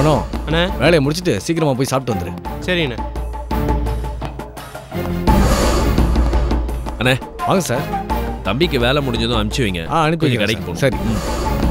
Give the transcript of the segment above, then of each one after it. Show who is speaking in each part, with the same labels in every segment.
Speaker 1: மனோ
Speaker 2: அண்ணே
Speaker 1: வேலையை முடிச்சிட்டு சீக்கிரமா போய் சாப்பிட்டு வந்துரு
Speaker 2: சரிண்ணே
Speaker 3: அண்ணே
Speaker 1: வாங்க சார்
Speaker 3: தம்பிக்கு வேலை முடிஞ்சதும் அனுப்பிச்சு வைங்க
Speaker 1: ஆ அனுப்பி
Speaker 3: கொஞ்சம்
Speaker 1: வைக்கிறேன்
Speaker 3: கடைக்கு
Speaker 1: சார்.
Speaker 3: போகணும்
Speaker 1: சரி
Speaker 3: ம்.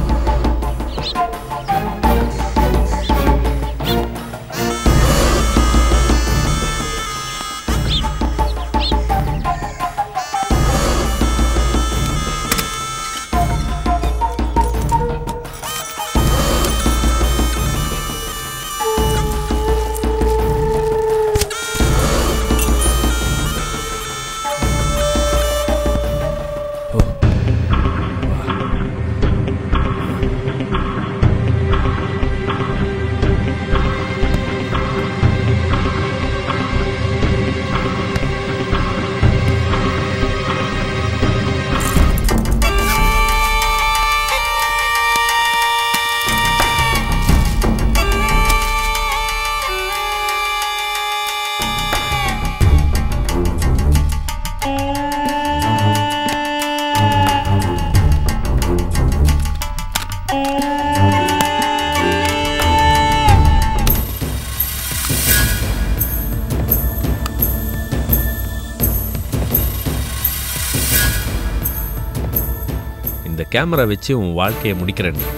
Speaker 3: இந்த கேமரா வச்சு உன் வாழ்க்கையை முடிக்கிறேன் நீ.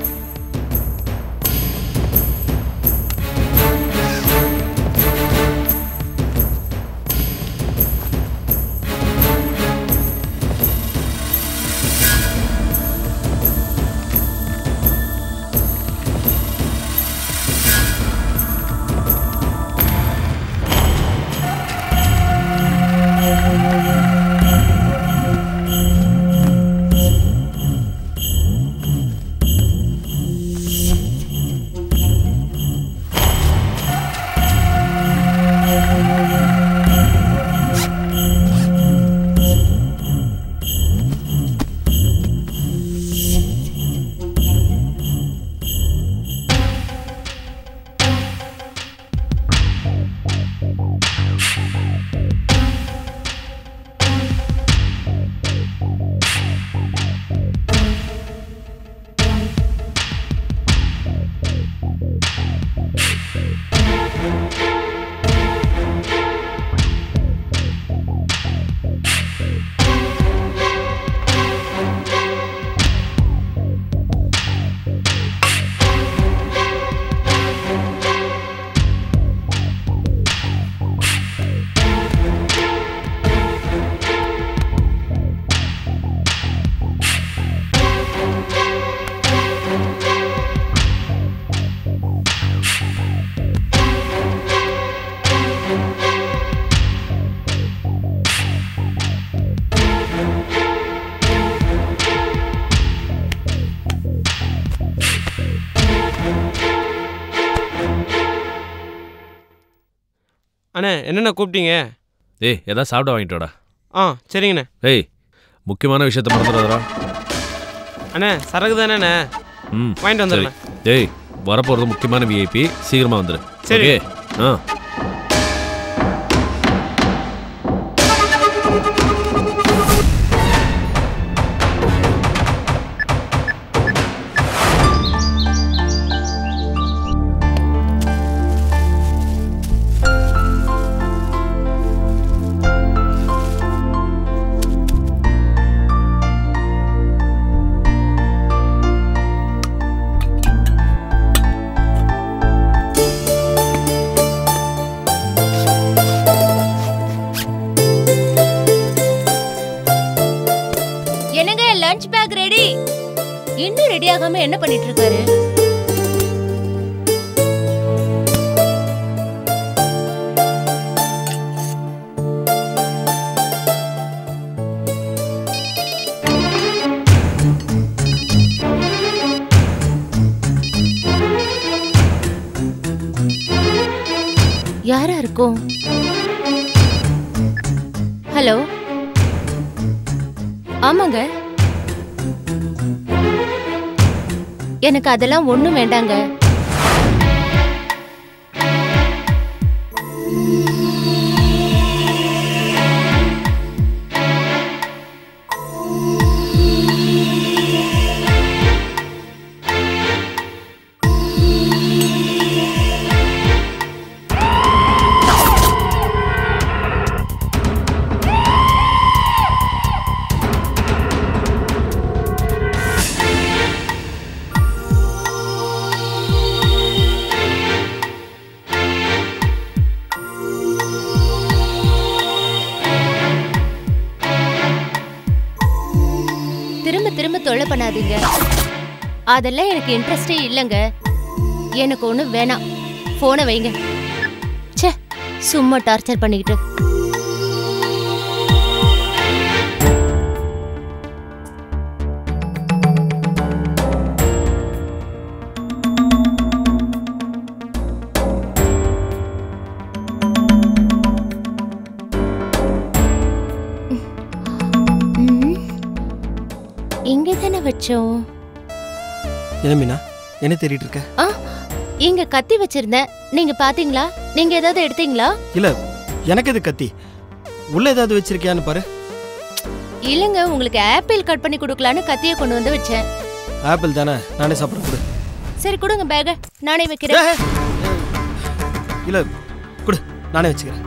Speaker 2: அண்ணே என்னண்ணே கூப்பிட்டீங்க
Speaker 3: ஏய் ஏதாவது சாப்பிட வாங்கிட்டு வாடா
Speaker 2: ஆ சரிங்கண்ணே
Speaker 3: ஏய் முக்கியமான விஷயத்த மறந்துடாதடா
Speaker 2: அண்ணே சரக்கு தானேண்ணே
Speaker 3: ம்
Speaker 2: வாங்கிட்டு
Speaker 3: சரி
Speaker 2: வந்துடுறேன்
Speaker 3: ஏய் வரப்போகிறது முக்கியமான விஐபி சீக்கிரமா வந்துடு
Speaker 2: சரி.
Speaker 3: ஓகே ஆ
Speaker 4: என்னங்க லஞ்ச் பேக் ரெடி இன்னும் ரெடி ஆகாம என்ன பண்ணிட்டு இருக்காரு யாரா இருக்கும் ஹலோ ஆமாங்க எனக்கு அதெல்லாம் ஒண்ணும் வேண்டாங்க பண்ணாதீங்க அதெல்லாம் எனக்கு இன்ட்ரெஸ்டே இல்லைங்க எனக்கு ஒண்ணு வேணாம் போனை வைங்க ச்சே சும்மா டார்ச்சர் பண்ணிக்கிட்டு ம். இங்க தானே வச்சோம்
Speaker 5: என்ன மீனா என்ன தேடிட்டு இருக்க
Speaker 4: ஆ இங்க கத்தி வச்சிருந்தேன் நீங்க பாத்தீங்களா நீங்க ஏதாவது எடுத்தீங்களா
Speaker 5: இல்ல எனக்கு எது கத்தி உள்ள ஏதாவது வச்சிருக்கியான்னு பாரு
Speaker 4: இல்லங்க உங்களுக்கு ஆப்பிள் கட் பண்ணி கொடுக்கலான்னு கத்திய கொண்டு வந்து வச்சேன்
Speaker 5: ஆப்பிள் தானே நானே சாப்பிட கொடு
Speaker 4: சரி கொடுங்க பேக நானே வைக்கிறேன்
Speaker 5: ஏய், இல்ல கொடு நானே வச்சுக்கிறேன்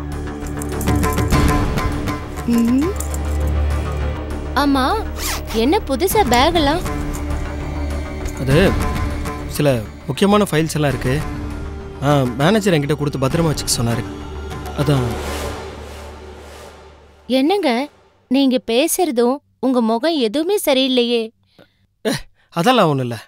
Speaker 4: ம். ஆமா என்ன புதுசா பேக் எல்லாம்
Speaker 5: அது சில முக்கியமான ஃபைல்ஸ் எல்லாம் இருக்கு மேனேஜர் என்கிட்ட கொடுத்து பத்திரமா வச்சுக்க சொன்னாரு அதான்
Speaker 4: என்னங்க நீங்க பேசுறதும் உங்க முகம் எதுவுமே சரியில்லையே
Speaker 5: அதெல்லாம் ஒன்றும் இல்லை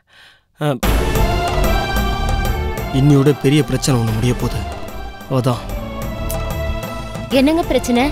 Speaker 5: இன்னியோட பெரிய பிரச்சனை ஒன்று முடிய போகுது அதான்
Speaker 4: என்னங்க பிரச்சனை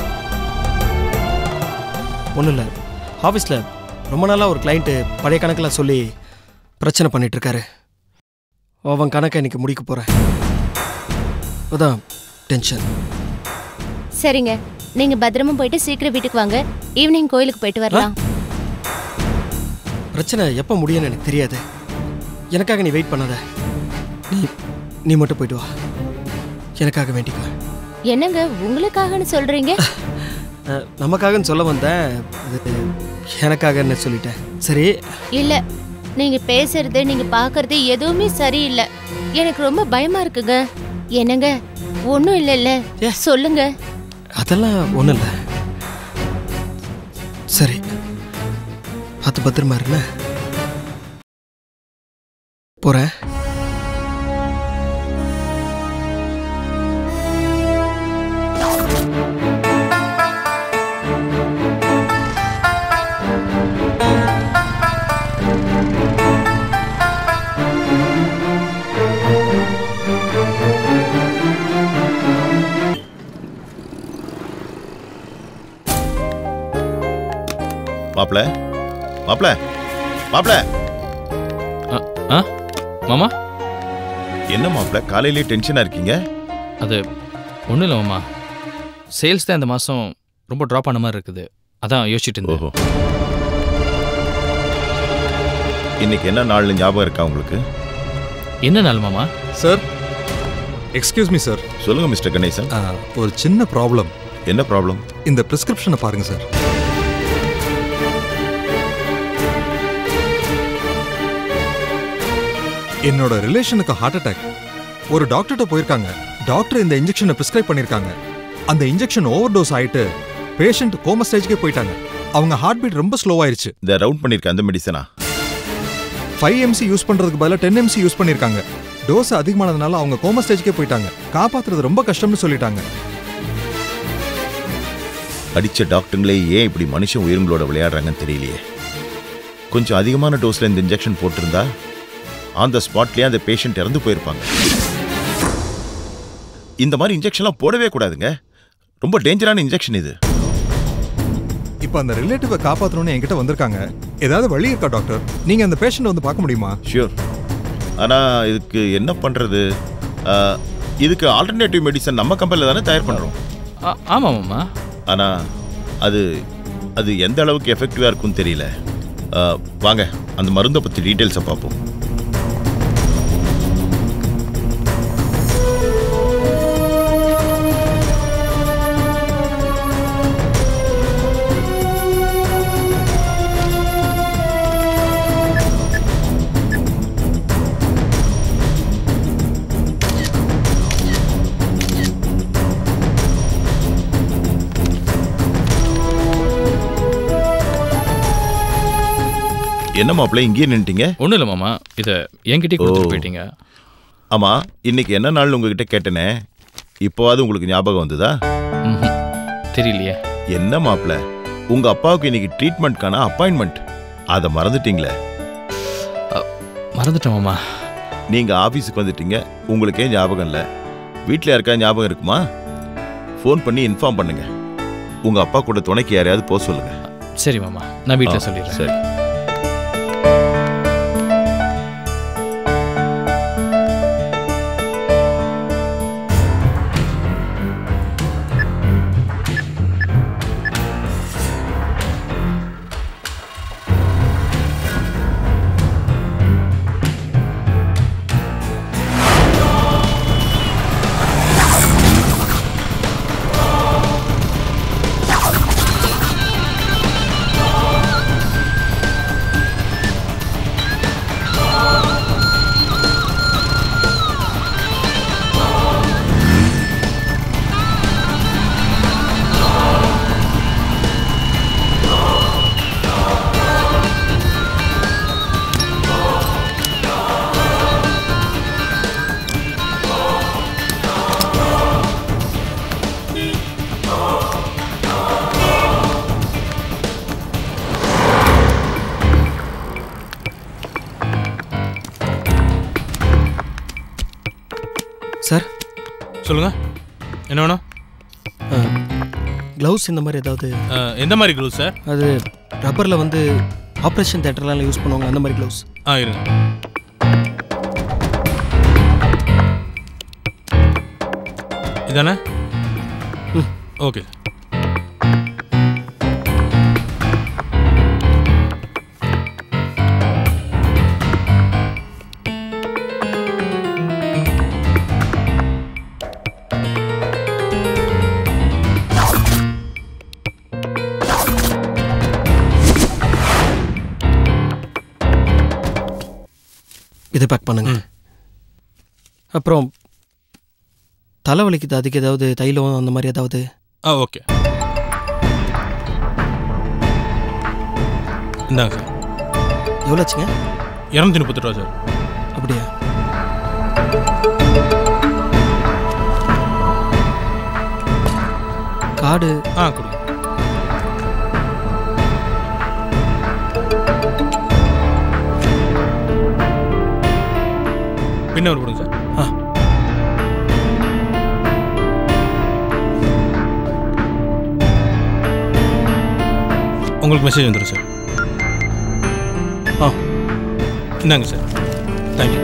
Speaker 5: ஒன்றும் இல்லை ஆஃபீஸில் ரொம்ப நாளாக ஒரு கிளைண்ட்டு பழைய கணக்கில் சொல்லி பிரச்சனை பண்ணிட்டு இருக்காரு அவன் கணக்கை இன்னைக்கு முடிக்க போகிறேன் அதான் டென்ஷன்
Speaker 4: சரிங்க நீங்க பத்திரமா போயிட்டு சீக்கிரம் வீட்டுக்கு வாங்க ஈவினிங் கோயிலுக்கு போயிட்டு வரலாம்
Speaker 5: பிரச்சனை எப்போ முடியும்னு எனக்கு தெரியாது எனக்காக நீ வெயிட் பண்ணாத நீ நீ மட்டும் போயிட்டு வா எனக்காக வேண்டிக்கோ
Speaker 4: என்னங்க உங்களுக்காகன்னு சொல்றீங்க
Speaker 5: அஹ், நமக்காகன்னு சொல்ல வந்தேன் அது எனக்காக என்ன சொல்லிட்டேன் சரி
Speaker 4: இல்ல நீங்க பேசுறது நீங்க பாக்குறது எதுவுமே சரியில்லை எனக்கு ரொம்ப பயமா இருக்குங்க என்னங்க ஒண்ணும் இல்லைல்ல
Speaker 5: ஏ.
Speaker 4: சொல்லுங்க
Speaker 5: அதெல்லாம் ஒன்றும் இல்லை சரி பார்த்து பத்திரமா இருங்க போகிறேன்
Speaker 6: மாப்ள மாப்ள மாப்ள
Speaker 3: ஆ மாமா
Speaker 6: என்ன மாப்ள காலையிலேயே டென்ஷனா இருக்கீங்க
Speaker 1: அது ஒன்றும் இல்லை மாமா சேல்ஸ் தான் இந்த மாதம் ரொம்ப ட்ராப் ஆன மாதிரி இருக்குது அதான் யோசிச்சுட்டு இருந்தேன்
Speaker 6: ஓஹோ இன்னைக்கு என்ன நாள்னு ஞாபகம் இருக்கா உங்களுக்கு
Speaker 1: என்ன நாள் மாமா
Speaker 7: சார் எக்ஸ்கியூஸ் மீ சார்
Speaker 6: சொல்லுங்க மிஸ்டர் கணேசன்
Speaker 7: ஒரு சின்ன ப்ராப்ளம்
Speaker 6: என்ன ப்ராப்ளம்
Speaker 7: இந்த பிரிஸ்கிரிப்ஷனை பாருங்க சார் என்னோட ரிலேஷனுக்கு ஹார்ட் அட்டாக் ஒரு டாக்டர்கிட்ட போயிருக்காங்க டாக்டர் இந்த இன்ஜெக்ஷனை பிரிஸ்கிரைப் பண்ணிருக்காங்க அந்த இன்ஜெக்ஷன் ஓவர் டோஸ் ஆயிட்டு பேஷண்ட் கோம ஸ்டேஜ்க்கே போயிட்டாங்க அவங்க ஹார்ட் பீட் ரொம்ப ஸ்லோ ஆயிருச்சு
Speaker 6: இந்த ரவுண்ட் பண்ணிருக்க அந்த மெடிசனா
Speaker 7: ஃபைவ் எம்சி யூஸ் பண்றதுக்கு பதிலாக டென் எம்சி யூஸ் பண்ணிருக்காங்க டோஸ் அதிகமானதுனால அவங்க கோம ஸ்டேஜ்க்கே போயிட்டாங்க காப்பாத்துறது ரொம்ப கஷ்டம்னு சொல்லிட்டாங்க
Speaker 6: அடிச்ச டாக்டருங்களே ஏன் இப்படி மனுஷன் உயிர்களோட விளையாடுறாங்கன்னு தெரியலையே கொஞ்சம் அதிகமான டோஸ்ல இந்த இன்ஜெக்ஷன் போட்டிருந்தா அந்த ஸ்பாட்லயே அந்த பேஷண்ட் இறந்து போயிருப்பாங்க இந்த மாதிரி இன்ஜெக்ஷன்லாம் போடவே கூடாதுங்க ரொம்ப டேஞ்சரான இன்ஜெக்ஷன் இது
Speaker 7: இப்போ அந்த ரிலேட்டிவை காப்பாற்றணும்னு என்கிட்ட வந்திருக்காங்க ஏதாவது வழி இருக்கா டாக்டர் நீங்க அந்த பேஷண்ட் வந்து பார்க்க முடியுமா
Speaker 6: ஷியோர் ஆனால் இதுக்கு என்ன பண்ணுறது இதுக்கு ஆல்டர்னேட்டிவ் மெடிசன் நம்ம கம்பெனியில் தானே தயார் பண்ணுறோம்
Speaker 1: ஆ- ஆமாம் மாமா
Speaker 6: ஆனால் அது அது எந்த அளவுக்கு எஃபெக்டிவாக இருக்கும்னு தெரியல ஆ, வாங்க அந்த மருந்தை பற்றி டீட்டெயில்ஸை பார்ப்போம் என்ன மாப்பிள்ள இங்கேயே நின்ட்டீங்க
Speaker 1: ஒன்றும் இல்லை மாமா இதை என்கிட்டயே கொடுத்துட்டு
Speaker 6: ஓ.
Speaker 1: போயிட்டீங்க
Speaker 6: ஆமாம் இன்னைக்கு என்ன நாள்னு உங்ககிட்ட கேட்டேனே இப்போவாது உங்களுக்கு ஞாபகம் வந்ததா
Speaker 1: ம்ஹும். தெரியலையே
Speaker 6: என்ன மாப்பிள்ள உங்க அப்பாவுக்கு இன்னைக்கு ட்ரீட்மெண்ட்க்கான அப்பாயின்மெண்ட் அதை மறந்துட்டீங்களே
Speaker 1: மறந்துட்டேன் மாமா
Speaker 6: நீங்க ஆபீஸுக்கு வந்துட்டீங்க உங்களுக்கே ஞாபகம் இல்லை வீட்டில் யாருக்கா ஞாபகம் இருக்குமா ஃபோன் பண்ணி இன்ஃபார்ம் பண்ணுங்க உங்க அப்பா கூட துணைக்கு யாரையாவது போக சொல்லுங்க
Speaker 1: சரி மாமா நான் வீட்டில்
Speaker 6: ஆ,
Speaker 1: சொல்லிடுறேன்
Speaker 6: சரி
Speaker 5: சார்
Speaker 8: சொல்லுங்க என்ன வேணும்
Speaker 5: க்ளவுஸ் இந்த மாதிரி ஏதாவது
Speaker 8: அஹ், எந்த மாதிரி க்ளூஸ் சார்
Speaker 5: அது ரப்பரில் வந்து ஆப்ரேஷன் தேட்டர்லாம் யூஸ் பண்ணுவாங்க அந்த மாதிரி க்ளவுஸ்
Speaker 8: ஆ இருங்க இதானே ஓகே
Speaker 5: இதை பேக் பண்ணுங்க அப்புறம் தலைவலிக்குது அதுக்கு ஏதாவது தைலம் அந்த மாதிரி ஏதாவது
Speaker 8: ஆ ஓகே இந்தாங்க சார்
Speaker 5: எவ்வளோ ஆச்சுங்க
Speaker 8: இரநூத்தி முப்பத்தி ரூபா சார்
Speaker 5: அப்படியா கார்டு
Speaker 8: ஆ கொடுங்க பின்ன ஒரு கொடுங்க சார்
Speaker 5: ஆ
Speaker 8: உங்களுக்கு மெசேஜ் வந்துடும் சார்
Speaker 5: ஆ
Speaker 8: இந்தாங்க சார் தேங்க்யூ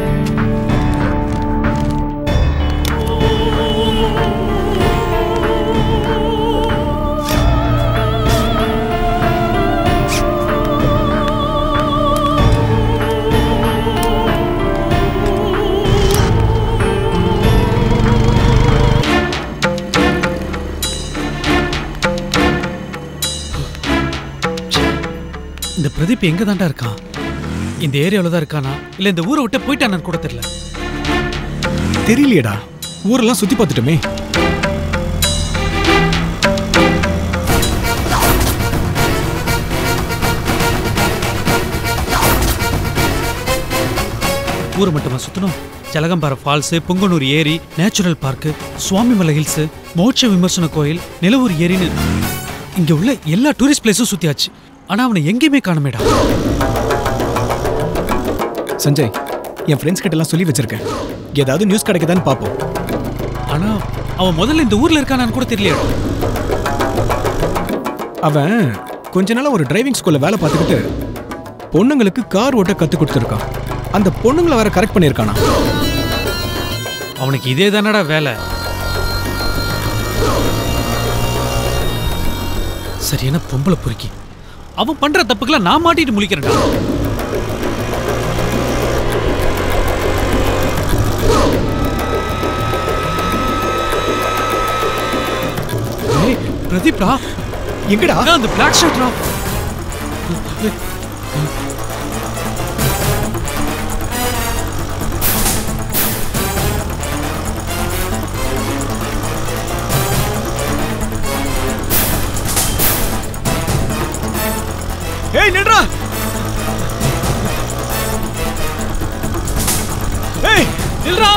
Speaker 9: இந்த பிரதீப் எங்க தாண்டா இருக்கான் இந்த ஏரியாவில் தான் இருக்கானா இல்ல இந்த ஊரை விட்டு போயிட்டானான்னு கூட தெரியல
Speaker 10: தெரியலையேடா ஊரெல்லாம் சுத்தி பார்த்துட்டோமே
Speaker 9: ஊரை மட்டுமா சுத்தணும் ஜலகம்பாறை ஃபால்ஸ் புங்கனூர் ஏரி நேச்சுரல் பார்க்கு சுவாமிமலை ஹில்ஸ் மோட்ச விமர்சன கோயில் நிலவூர் ஏரின்னு இங்க உள்ள எல்லா டூரிஸ்ட் பிளேஸும் சுத்தியாச்சு ஆனா அவனை எங்கேயுமே காணமேடா
Speaker 10: சஞ்சய் என் ஃப்ரெண்ட்ஸ் கிட்ட எல்லாம் சொல்லி வச்சிருக்கேன் ஏதாவது நியூஸ் கிடைக்குதான்னு பார்ப்போம்
Speaker 9: ஆனா அவன் முதல்ல இந்த ஊர்ல இருக்கானான்னு கூட தெரியல
Speaker 10: அவன் கொஞ்ச நாளா ஒரு டிரைவிங் ஸ்கூல்ல வேலை பார்த்துக்கிட்டு பொண்ணுங்களுக்கு கார் ஓட்ட கத்து கொடுத்துருக்கான் அந்த பொண்ணுங்களை வேற கரெக்ட் பண்ணியிருக்கானா
Speaker 9: அவனுக்கு இதே தானடா வேலை சரியான பொம்பளை பொறுக்கி அவன் பண்ற தப்புக்கெல்லாம் நான் மாட்டிட்டு முழிக்கிறேன்டா ஏய், பிரதீப்டா
Speaker 10: எங்கடா
Speaker 9: அதான் அந்த பிளாக் ஷர்ட்ரா
Speaker 10: ஏய் நில்றா ஏய்
Speaker 9: நில்றா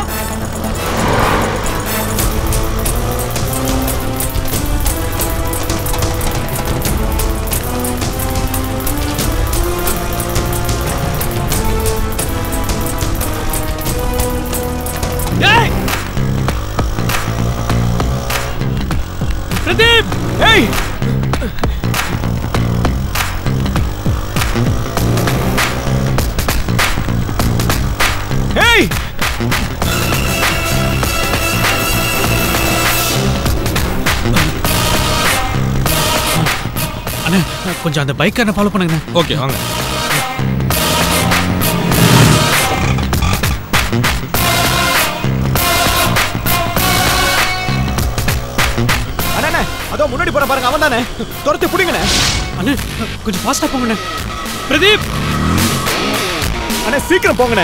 Speaker 5: ஏய் ஏய்
Speaker 9: அண்ணே கொஞ்சம் அந்த பைக் என்ன ஃபாலோ பண்ணுங்கண்ணே
Speaker 8: ஓகே வாங்க
Speaker 5: அண்ணே அதோ முன்னாடி போற பாருங்க அவன் தானே துரத்தி பிடிங்கண்ணே
Speaker 9: அண்ணே கொஞ்சம் ஃபாஸ்டா போங்கண்ணே பிரதீப்
Speaker 5: அண்ணே சீக்கிரம் போங்கண்ணே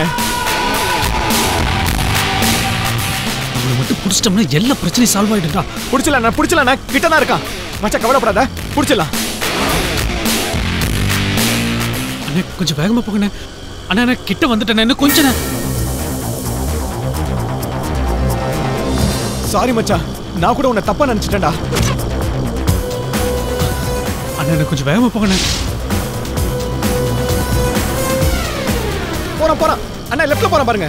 Speaker 9: அவனை மட்டும் பிடிச்சிட்டோம்னா எல்லா பிரச்சனையும் சால்வ் ஆயிடும்டா
Speaker 5: பிடிச்சலாம் பிடிச்சலாம் கிட்ட தான் இருக்கான் மச்சான் கவலைப்படாத பிடிச்சிடலாம்
Speaker 9: அண்ணே கொஞ்சம் வேகமா போங்கண்ணே அண்ணா அண்ணா கிட்ட வந்துட்டேண்ணே இன்னும் கொஞ்சம் நே-
Speaker 5: சாரி மச்சான் நான் கூட உன்னை தப்பா நினைச்சிட்டேன்டா
Speaker 9: அண்ணா அண்ணா கொஞ்சம் வேகமா போங்கண்ணே
Speaker 5: போறான் போறான் அண்ணா லெஃப்ட்ல போறான் பாருங்க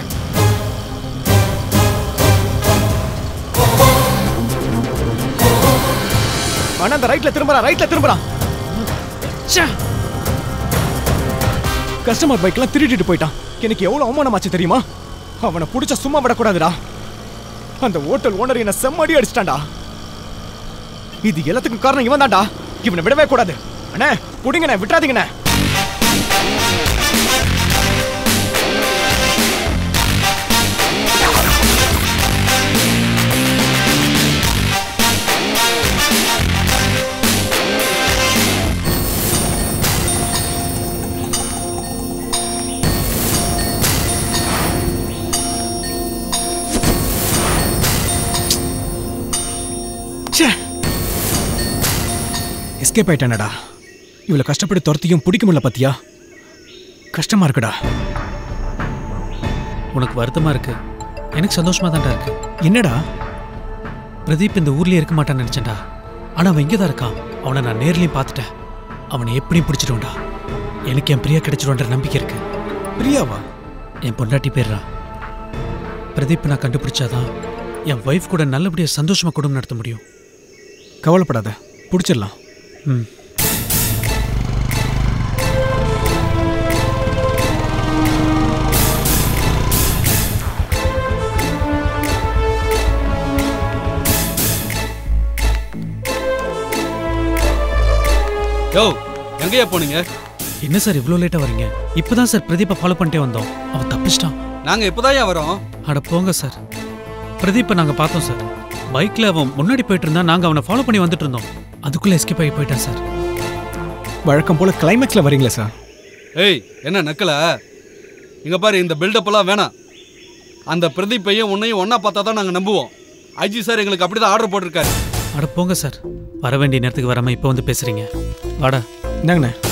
Speaker 5: அண்ணா அந்த ரைட்ல திரும்புறான் ரைட்ல திரும்புறான்
Speaker 9: ச்சே.
Speaker 5: கஸ்டமர் பைக்லாம் திருடிட்டு போயிட்டான் எனக்கு எவ்வளவு அவமானமாச்சு தெரியுமா அவனை புடிச்ச சும்மா விடக்கூடாதுடா அந்த ஹோட்டல் ஓனர் என்ன செம்மடி அடிச்சிட்டான்டா இது எல்லாத்துக்கும் காரணம் இவன் தான்டா இவனை விடவே கூடாது அண்ணே புடிங்கண்ணே விட்டுறாதீங்கண்ணே ச்சே எஸ்கேப் ஆயிட்டானடா இவ்வளோ கஷ்டப்பட்டு துரத்தியும் பிடிக்க முடியல பாத்தியா கஷ்டமா இருக்குடா
Speaker 9: உனக்கு வருத்தமா இருக்கு எனக்கு சந்தோஷமா தான்டா இருக்கு
Speaker 5: என்னடா
Speaker 9: பிரதீப் இந்த ஊர்லயே இருக்க மாட்டான்னு நினைச்சேன்டா ஆனா அவன் இங்கே தான் இருக்கான் அவனை நான் நேர்லயும் பார்த்துட்டேன் அவனை எப்படியும் பிடிச்சிடுவேன்டா எனக்கு என் பிரியா கிடைச்சிடும்ன்ற நம்பிக்கை இருக்கு
Speaker 5: பிரியாவா
Speaker 9: என் பொண்டாட்டி பேர்றா பிரதீப் நான் கண்டுபிடிச்சாதான் என் ஒய்ஃப் கூட நல்லபடியா சந்தோஷமா குடும்பம் நடத்த முடியும்
Speaker 5: கவலைப்படாத பிடிச்சிடலாம்
Speaker 9: ம்
Speaker 11: யோ எங்கேயா போனீங்க
Speaker 9: என்ன சார் இவ்வளோ லேட்டாக வரீங்க இப்போதான் சார் பிரதீப்பை ஃபாலோ பண்ணிட்டே வந்தோம் அவன் தப்பிச்சிட்டான்
Speaker 11: நாங்க இப்போதாயா வரோம்
Speaker 9: அட போங்க சார் பிரதீப்பை நாங்கள் பார்த்தோம் சார் பைக்கில் அவன் முன்னாடி போயிட்டு இருந்தா நாங்கள் அவனை ஃபாலோ பண்ணி வந்துட்டு இருந்தோம் அதுக்குள்ளே எஸ்கேப் ஆகி போயிட்டான் சார்
Speaker 5: வழக்கம் போல கிளைமேக்ஸ்ல வரீங்களா சார்
Speaker 11: ஏய் என்ன நக்கல இங்க பாரு இந்த பில்டப் எல்லாம் வேணாம் அந்த பிரதீப்பையும் உன்னையும் ஒண்ணா பார்த்தா தான் நாங்க நம்புவோம் ஐஜி சார் எங்களுக்கு அப்படிதான் ஆர்டர் போட்டிருக்காரு
Speaker 9: அட போங்க சார் வர வேண்டிய நேரத்துக்கு வராமல் இப்போ வந்து பேசுகிறீங்க வாடா
Speaker 5: இந்தாங்கண்ணே